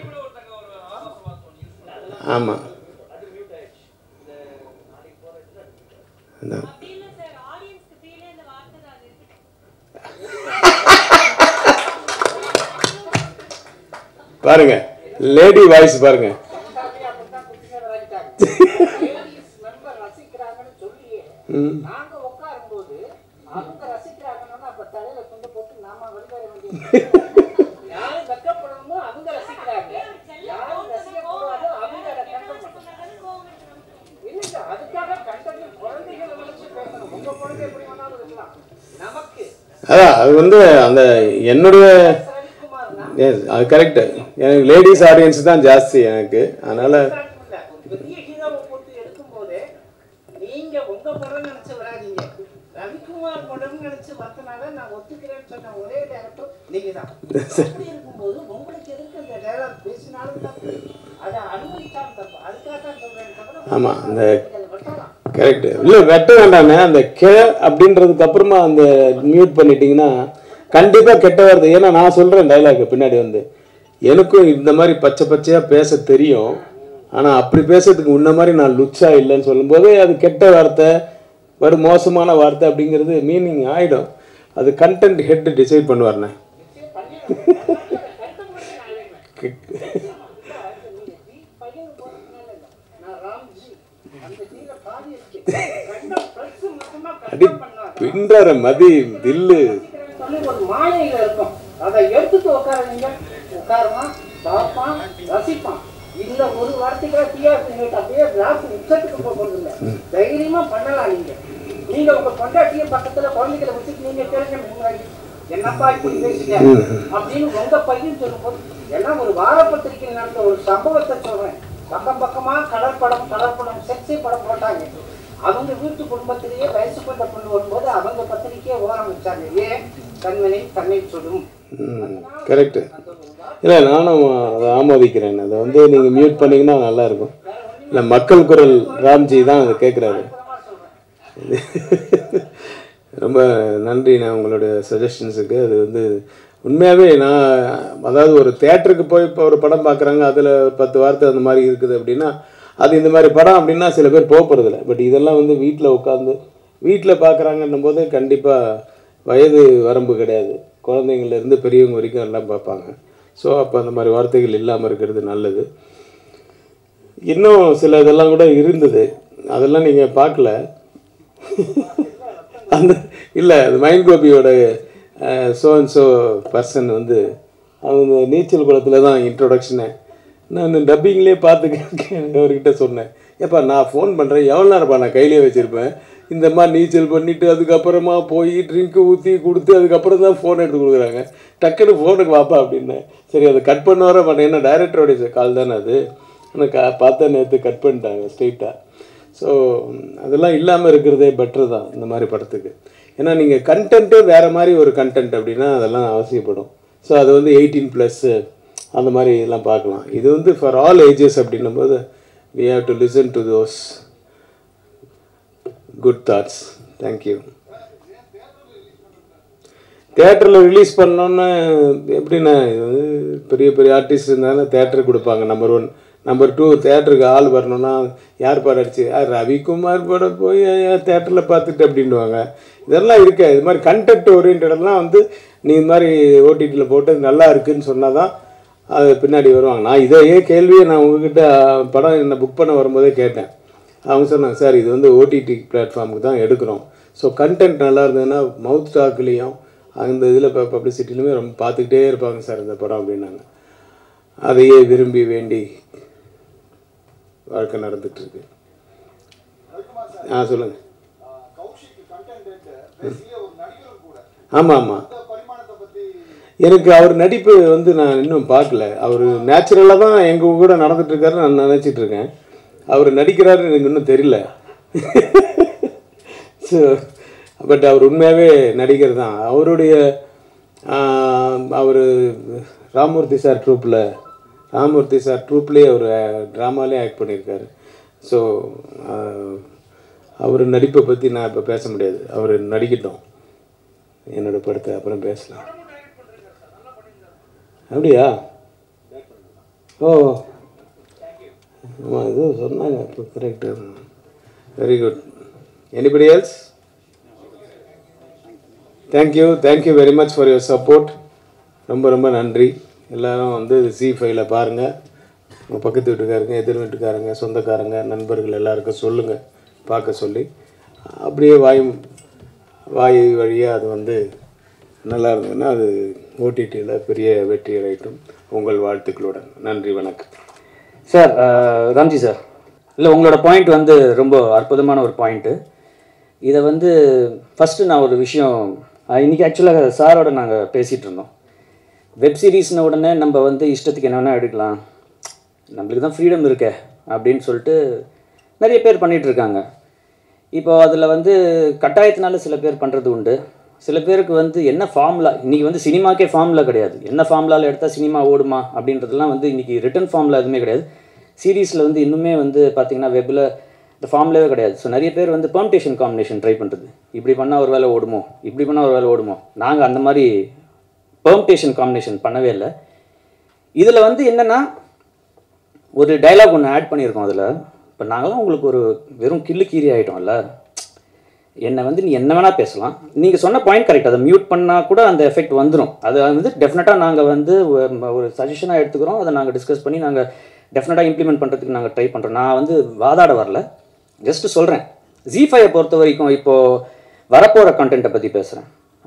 ஆமாம் பாருங்க லேடி வாய்ஸ் பாருங்க ம். அதான் அது வந்து அந்த என்னுடைய Yes, அது கரெக்டு எனக்கு லேடிஸ் ஆடியன்ஸ் தான் ஜாஸ்தி எனக்கு அதனால் பெரிய ஹீரோவை போட்டு எடுக்கும்போது நீங்க உங்க படம் நினைச்சு வராதீங்க ரவிக்குமார் படம் நினைச்சு வரதுனால நான் ஒத்துக்கிறேன்னு சொன்ன ஒரே டேரக்டர் நீங்க தான் அப்படி இருக்கும்போது உங்களுக்கு எதுக்கு அந்த டைலாக் பேசினாலும் தப்பு அதை அனுமதித்தாலும் தப்பு அதுக்காக தான் சொல்றேன் தவிர ஆமாம் அந்த அதை வெட்டலாம் கரெக்ட் இல்லை வெட்ட வேண்டாமே அந்த கே அப்படின்றதுக்கு அப்புறமா அந்த மியூட் பண்ணிட்டீங்கன்னா கண்டிப்பாக கெட்ட வார்த்தை ஏன்னா நான் சொல்கிறேன் டைலாக் பின்னாடி வந்து எனக்கும் இந்த மாதிரி பச்சை பச்சையாக பேச தெரியும் ஆனால் அப்படி பேசுறதுக்கு முன்ன மாதிரி நான் லுச்சா இல்லைன்னு சொல்லும்போது அது கெட்ட வார்த்தை ஒரு மோசமான வார்த்தை அப்படிங்கிறது மீனிங் ஆகிடும் அது கண்டென்ட் ஹெட் டிசைட் பண்ணுவார்ண்ணே அடி பின்றார மதி தில்லு சொல்லி ஒரு மாலையில இருக்கும் அதை எடுத்துட்டு உட்காருங்க உட்காருவான் பார்ப்பான் ரசிப்பான் இந்த ஒரு வார்த்தைக்காக டிஆர்பி நோட் அப்படியே கிளாஸ் உச்சத்துக்கு போகிறது இல்லை தைரியமா பண்ணலாம் நீங்க நீங்க உங்க பொண்டாட்டிய பக்கத்துல குழந்தைகளை வச்சுட்டு நீங்க கேளுங்க முன்னாடி என்னப்பா இப்படி பேசுங்க அப்படின்னு உங்க பையன் சொல்லும்போது எல்லாம் ஒரு வாரப்பத்திரிகையில் நடந்த ஒரு சம்பவத்தை சொல்றேன் பக்கம் பக்கமா கலர்படம் கலர்படம் செக்ஸி படம் போட்டாங்க அவங்க வீட்டு குடும்பத்திலேயே வயசு கொண்ட பொண்ணு வரும்போது அவங்க பத்திரிக்கையை ஓரம் வச்சாங்க ஏன் கண்மனை கண்ணை சுடும் கரெக்டு இல்லை நானும் அதை ஆமோதிக்கிறேன் அதை வந்து நீங்கள் மியூட் பண்ணீங்கன்னா நல்லா இருக்கும் இல்லை மக்கள் குரல் ராம்ஜி தான் அதை கேட்குறாரு ரொம்ப நன்றி நான் உங்களுடைய சஜஷன்ஸுக்கு அது வந்து உண்மையாகவே நான் அதாவது ஒரு தேட்டருக்கு போய் இப்போ ஒரு படம் பார்க்குறாங்க அதில் பத்து வார்த்தை அந்த மாதிரி இருக்குது அப்படின்னா அது இந்த மாதிரி படம் அப்படின்னா சில பேர் போக போகிறதில்ல பட் இதெல்லாம் வந்து வீட்டில் உட்காந்து வீட்டில் பார்க்குறாங்கன்னும் போது கண்டிப்பாக வயது வரம்பு கிடையாது குழந்தைங்கள்லேருந்து பெரியவங்க வரைக்கும் எல்லாம் பார்ப்பாங்க ஸோ அப்போ அந்த மாதிரி வார்த்தைகள் இல்லாமல் இருக்கிறது நல்லது இன்னும் சில இதெல்லாம் கூட இருந்தது அதெல்லாம் நீங்கள் பார்க்கல அந்த இல்லை அந்த மயில் கோபியோட சோ அண்ட் சோ பர்சன் வந்து அவங்க நீச்சல் குளத்தில் தான் இன்ட்ரொடக்ஷனு நான் டப்பிங்லேயே பார்த்து அவர்கிட்ட சொன்னேன் ஏப்பா நான் ஃபோன் பண்ணுறேன் எவ்வளோ நேரம்ப்பா நான் கையிலே வச்சுருப்பேன் இந்த மாதிரி நீச்சல் பண்ணிவிட்டு அதுக்கப்புறமா போய் ட்ரிங்க்கு ஊற்றி கொடுத்து அதுக்கப்புறம் தான் ஃபோன் எடுத்து கொடுக்குறாங்க டக்குன்னு ஃபோனுக்கு வாப்பா அப்படின்னேன் சரி அதை கட் பண்ண வர மாட்டேன் ஏன்னா டைரக்டரோடைய கால் தானே அது ஆனால் கா பார்த்தா நேற்று கட் பண்ணிட்டாங்க ஸ்ட்ரெயிட்டாக ஸோ அதெல்லாம் இல்லாமல் இருக்கிறதே பெட்ரு தான் இந்த மாதிரி படத்துக்கு ஏன்னா நீங்கள் கண்டென்ட்டே வேறு மாதிரி ஒரு கண்டென்ட் அப்படின்னா அதெல்லாம் அவசியப்படும் ஸோ அது வந்து எயிட்டீன் ப்ளஸ்ஸு அந்த மாதிரி எல்லாம் பார்க்கலாம் இது வந்து ஃபார் ஆல் ஏஜஸ் அப்படின்னும் போது we have to listen to those good thoughts thank you தேட்டரில் ரிலீஸ் பண்ணோன்னு எப்படின்னா இது வந்து பெரிய பெரிய ஆர்டிஸ்ட் இருந்தாலும் தேட்டருக்கு கொடுப்பாங்க நம்பர் ஒன் நம்பர் டூ தேட்டருக்கு ஆள் வரணும்னா யார் படம் அடிச்சு "ஆ, ரவிக்குமார் படம் போய் தேட்டரில் பார்த்துட்டு அப்படின்வாங்க இதெல்லாம் இருக்கு இது மாதிரி கண்டென்ட் ஓரியன்டெல்லாம் வந்து நீ இந்த மாதிரி ஓடிடியில் போட்டு அது நல்லா இருக்குன்னு சொன்னால் தான் அது பின்னாடி வருவாங்க நான் இதையே கேள்வியை நான் உங்ககிட்ட படம் என்ன புக் பண்ண வரும்போதே கேட்டேன் அவங்க சொன்னாங்க சார் இது வந்து ஓடிடி பிளாட்ஃபார்முக்கு தான் எடுக்கிறோம் ஸோ கண்டென்ட் நல்லா இருந்ததுன்னா மவுத் டாக்லேயும் அந்த இதில் இப்போ பப்ளிசிட்டிலுமே ரொம்ப பார்த்துக்கிட்டே இருப்பாங்க சார் இந்த படம் அப்படின்னாங்க அதையே விரும்பி வேண்டி வாழ்க்கை நடந்துட்டு இருக்கு ஆ சொல்லுங்க ஆமாம் ஆமாம் எனக்கு அவர் நடிப்பு வந்து நான் இன்னும் பார்க்கல அவர் நேச்சுரலாக தான் எங்கள் கூட நடந்துட்டு இருக்காரு நான் நினச்சிட்டு இருக்கேன் அவர் நடிக்கிறாரு எனக்கு இன்னும் தெரியல ஸோ பட் அவர் உண்மையாகவே நடிகர் தான் அவருடைய அவர் ராமூர்த்தி சார் ட்ரூப்பில் ராமூர்த்தி சார் ட்ரூப்லேயே அவர் ட்ராமாலே ஆக்ட் பண்ணியிருக்காரு ஸோ அவர் நடிப்பை பற்றி நான் இப்போ பேச முடியாது அவர் நடிக்கட்டும் என்னோட படத்தை அப்புறம் பேசலாம் அப்படியா ஓ ஆமாம் இது சொன்னாங்க இப்போ correct very good anybody else thank you thank you very much for your support ரொம்ப ரொம்ப நன்றி எல்லாரும் வந்து சி ஃபைவ்ல பாருங்கள் உங்கள் பக்கத்து வீட்டுக்காரங்க எதிர் வீட்டுக்காரங்க சொந்தக்காரங்க நண்பர்கள் எல்லாருக்கும் சொல்லுங்கள் பார்க்க சொல்லி அப்படியே வாய் வாய் வழியாக அது வந்து நல்லா இருந்ததுன்னா அது ஓடிடியில் பெரிய வெற்றி அடையட்டும் உங்கள் வாழ்த்துக்களுடன் நன்றி வணக்கம் சார் அஹ், ராம்ஜி சார் இல்லை உங்களோட பாயிண்ட் வந்து ரொம்ப அற்புதமான ஒரு பாயிண்ட்டு இதை வந்து ஃபஸ்ட்டு நான் ஒரு விஷயம் அஹ், இன்னைக்கு ஆக்சுவலாக சாரோட நாங்கள் பேசிகிட்டு இருந்தோம் வெப் சீரிஸ்ன உடனே நம்ம வந்து இஷ்டத்துக்கு என்ன வேணால் எடுக்கலாம் நம்மளுக்கு தான் ஃப்ரீடம் இருக்கே அப்படின்னு சொல்லிட்டு நிறைய பேர் பண்ணிட்டு இருக்காங்க இப்போ அதில் வந்து கட்டாயத்தினால சில பேர் பண்ணுறது உண்டு சில பேருக்கு வந்து என்ன ஃபார்முலா இன்றைக்கி வந்து சினிமாக்கே ஃபார்முலா கிடையாது என்ன ஃபார்முலாவில் எடுத்தால் சினிமா ஓடுமா அப்படின்றதெல்லாம் வந்து இன்றைக்கி ரிட்டன் ஃபார்முலா எதுவுமே கிடையாது சீரீஸில் வந்து இன்னுமே வந்து பார்த்திங்கன்னா வெப்பில் இந்த ஃபார்முலாவே கிடையாது ஸோ நிறைய பேர் வந்து பெர்மிட்டேஷன் காம்பினேஷன் ட்ரை பண்ணுறது இப்படி பண்ணால் ஒரு வேலை ஓடுமோ இப்படி பண்ணால் ஒரு வேலை ஓடுமோ நாங்கள் அந்த மாதிரி பெர்மிட்டேஷன் காம்பினேஷன் பண்ணவே இல்லை இதில் வந்து என்னென்னா ஒரு டைலாக் ஒன்று ஆட் பண்ணியிருக்கோம் அதில் இப்போ நாங்களாம் உங்களுக்கு ஒரு வெறும் கில்லு கீரி ஆகிட்டோம்ல என்னை வந்து நீ என்ன வேணால் பேசலாம் நீங்கள் சொன்ன பாயிண்ட் கரெக்ட் அதை மியூட் பண்ணால் கூட அந்த எஃபெக்ட் வந்துடும் அது வந்து டெஃபினட்டாக நாங்கள் வந்து ஒரு- ஒரு சஜஷனாக எடுத்துக்கிறோம் அதை நாங்கள் டிஸ்கஸ் பண்ணி நாங்கள் டெஃபினட்டாக இம்ப்ளிமெண்ட் பண்ணுறதுக்கு நாங்கள் ட்ரை பண்ணுறோம் நான் வந்து வாதாட வரல ஜஸ்ட் சொல்கிறேன் ஜி ஃபைவை பொறுத்த வரைக்கும் இப்போது வரப்போகிற கண்டென்ட்டை பற்றி பேசுகிறேன்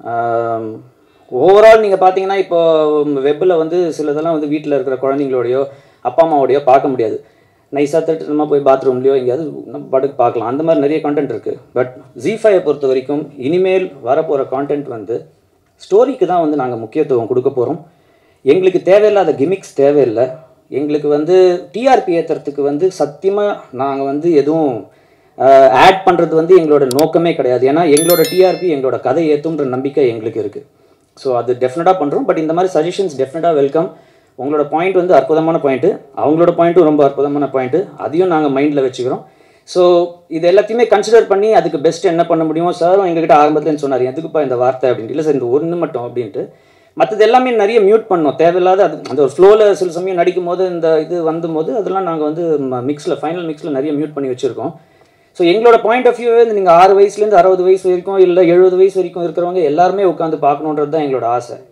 ஓவரால் நீங்கள் பார்த்தீங்கன்னா இப்போ வெப்பில் வந்து சிலதெல்லாம் வந்து வீட்டில் இருக்கிற குழந்தைங்களோடையோ அப்பா அம்மாவோடையோ பார்க்க முடியாது நைஸாக திட்டமாக போய் பாத்ரூம்லேயோ எங்கேயாவது நம்ம படுக்கு பார்க்கலாம் அந்த மாதிரி நிறைய கான்டென்ட் இருக்குது பட் ஜி ஃபைவை பொறுத்த வரைக்கும் இனிமேல் வரப்போகிற கான்டென்ட் வந்து ஸ்டோரிக்கு தான் வந்து நாங்கள் முக்கியத்துவம் கொடுக்க போகிறோம் எங்களுக்கு தேவையில்லாத கிமிக்ஸ் தேவையில்லை எங்களுக்கு வந்து டிஆர்பி ஏற்றுறதுக்கு வந்து சத்தியமாக நாங்கள் வந்து எதுவும் ஆட் பண்ணுறது வந்து எங்களோட நோக்கமே கிடையாது ஏன்னா எங்களோட டிஆர்பி எங்களோட கதை ஏற்றுன்ற நம்பிக்கை எங்களுக்கு இருக்குது ஸோ அது டெஃபினட்டாக பண்ணுறோம் பட் இந்த மாதிரி சஜஷன்ஸ் டெஃபினட்டாக வெல்கம் உங்களோட பாயிண்ட் வந்து அற்புதமான பாயிண்ட்டு அவங்களோட பாயிண்ட்டும் ரொம்ப அற்புதமான பாயிண்ட்டு அதையும் நாங்கள் மைண்டில் வச்சுக்கிறோம் ஸோ இது எல்லாத்தையுமே கன்சிடர் பண்ணி அதுக்கு பெஸ்ட் என்ன பண்ண முடியுமோ சாரும் எங்ககிட்ட ஆரம்பத்தில் சொன்னார் எதுக்குப்பா இந்த வார்த்தை அப்படின்ட்டு இல்லை சார் இந்த ஒன்று மட்டும் அப்படின்ட்டு மற்றது எல்லாமே நிறைய மியூட் பண்ணோம் தேவையில்லாத அது அந்த ஒரு ஃப்ளோவில் சில சமயம் நடிக்கும் போது இந்த இது வந்தபோது அதெல்லாம் நாங்கள் வந்து மிக்ஸில் ஃபைனல் மிக்ஸில் நிறைய மியூட் பண்ணி வச்சுருக்கோம் ஸோ எங்களோட பாயிண்ட் ஆஃப் வியூவே வந்து நீங்கள் ஆறு வயசுலேருந்து அறுபது வயசு வரைக்கும் இல்லை எழுபது வயசு வரைக்கும் இருக்கிறவங்க எல்லாருமே உட்காந்து பார்க்கணுன்றது தான் எங்களோட ஆசை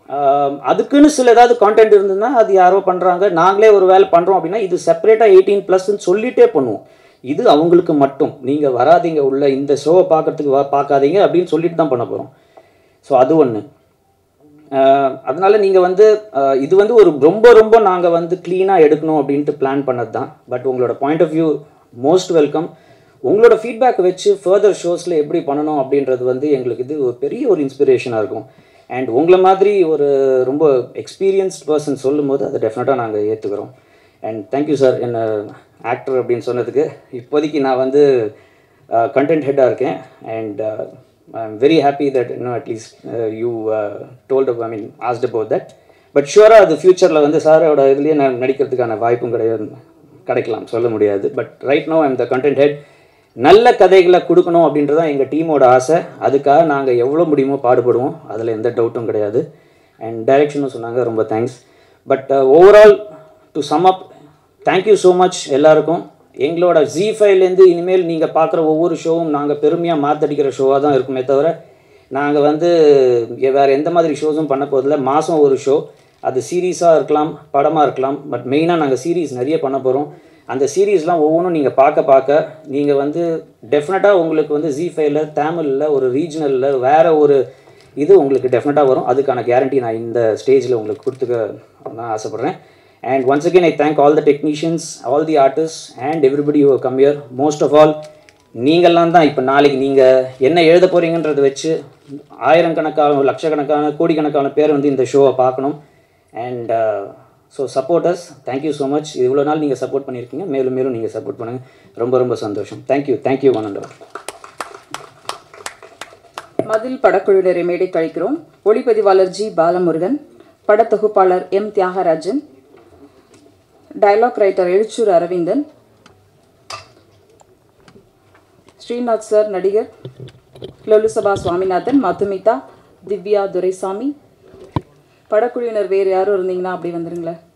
ஆஹ் அதுக்குன்னு சில ஏதாவது கான்டென்ட் இருந்ததுன்னா அது யாரோ பண்ணுறாங்க நாங்களே ஒரு வேலை பண்ணுறோம் அப்படின்னா இது செப்பரேட்டாக எயிட்டீன் ப்ளஸ்ன்னு சொல்லிட்டே பண்ணுவோம் இது அவங்களுக்கு மட்டும் நீங்கள் வராதீங்க உள்ள இந்த ஷோவை பார்க்கறதுக்கு வா பார்க்காதீங்க அப்படின்னு சொல்லிட்டு தான் பண்ண போகிறோம் ஸோ அது ஒன்று அதனால நீங்கள் வந்து ஆஹ் இது வந்து ஒரு ரொம்ப ரொம்ப நாங்கள் வந்து க்ளீனாக எடுக்கணும் அப்படின்ட்டு பிளான் பண்ணது தான் பட் உங்களோட point of view most welcome உங்களோட ஃபீட்பேக் வச்சு ஃபர்தர் ஷோஸில் எப்படி பண்ணணும் அப்படின்றது வந்து எங்களுக்கு இது ஒரு பெரிய ஒரு இன்ஸ்பிரேஷனாக இருக்கும் அண்ட் உங்களை மாதிரி ஒரு ரொம்ப எக்ஸ்பீரியன்ஸ்ட் பர்சன் சொல்லும்போது அதை டெஃபினட்டாக நாங்கள் ஏற்றுக்கிறோம் அண்ட் தேங்க்யூ சார் என்ன ஆக்டர் அப்படின்னு சொன்னதுக்கு இப்போதைக்கு நான் வந்து கண்டென்ட் ஹெட்டாக இருக்கேன் and I am very happy that இன்னும் at least you told I mean asked about that but ஷுவராக அது ஃப்யூச்சரில் வந்து சாரோட இதுலேயே நான் நடிக்கிறதுக்கான வாய்ப்பும் கிடையாது கிடைக்கலாம் சொல்ல முடியாது but right no I'm the content head நல்ல கதைகளை கொடுக்கணும் அப்படின்றது தான் எங்கள் டீமோட ஆசை அதுக்காக நாங்கள் எவ்வளோ முடியுமோ பாடுபடுவோம் அதில் எந்த டவுட்டும் கிடையாது அண்ட் டைரக்ஷனும் சொன்னாங்க ரொம்ப thanks but overall to sum up thank you so much எல்லாருக்கும் எங்களோட ஜி ஃபைவ்லேருந்து இனிமேல் நீங்கள் பார்க்குற ஒவ்வொரு ஷோவும் நாங்கள் பெருமையாக மாற்றடிக்கிற ஷோவாக தான் இருக்குமே தவிர நாங்கள் வந்து வேறு எந்த மாதிரி ஷோஸும் பண்ண போதில்ல மாதம் ஒரு ஷோ அது சீரீஸாக இருக்கலாம் படமாக இருக்கலாம் பட் மெயினாக நாங்கள் சீரீஸ் நிறைய பண்ண போகிறோம் அந்த சீரீஸ்லாம் ஒவ்வொன்றும் நீங்கள் பார்க்க பார்க்க நீங்கள் வந்து டெஃபினட்டாக உங்களுக்கு வந்து ஜி ஃபைவ்ல தமிழில் ஒரு ரீஜனலில் வேறு ஒரு இது உங்களுக்கு டெஃபினட்டாக வரும் அதுக்கான கேரண்டி நான் இந்த ஸ்டேஜில் உங்களுக்கு கொடுத்துக்க நான் ஆசைப்பட்றேன் and once again I thank all the technicians all the artist and everybody you come here most of all நீங்கள்லாம் தான் இப்போ நாளைக்கு நீங்கள் என்ன எழுத போகிறீங்கன்றதை வச்சு ஆயிரக்கணக்கான லட்சக்கணக்கான கோடிக்கணக்கான பேர் வந்து இந்த ஷோவை பார்க்கணும் and so supporters thank you so much இவ்வளோ நாள் நீங்கள் சப்போர்ட் பண்ணியிருக்கீங்க மேலும் மேலும் நீங்கள் சப்போர்ட் பண்ணுங்கள் ரொம்ப ரொம்ப சந்தோஷம் தேங்க்யூ தேங்க்யூ ஒன் அண்ட் மதில் படக்குழுவினரை மேடை கழிக்கிறோம் ஒளிப்பதிவாளர் ஜி பாலமுருகன் படத்தொகுப்பாளர் M Thiyagarajan dialogue writer Ezhuchur Aravindan Srinath sir நடிகர் லொலுசபா சுவாமிநாதன் மதுமிதா திவ்யா துரைசாமி படக்குழுவினர் வேறு யாரும் இருந்தீங்கன்னா அப்படி வந்துருங்களேன்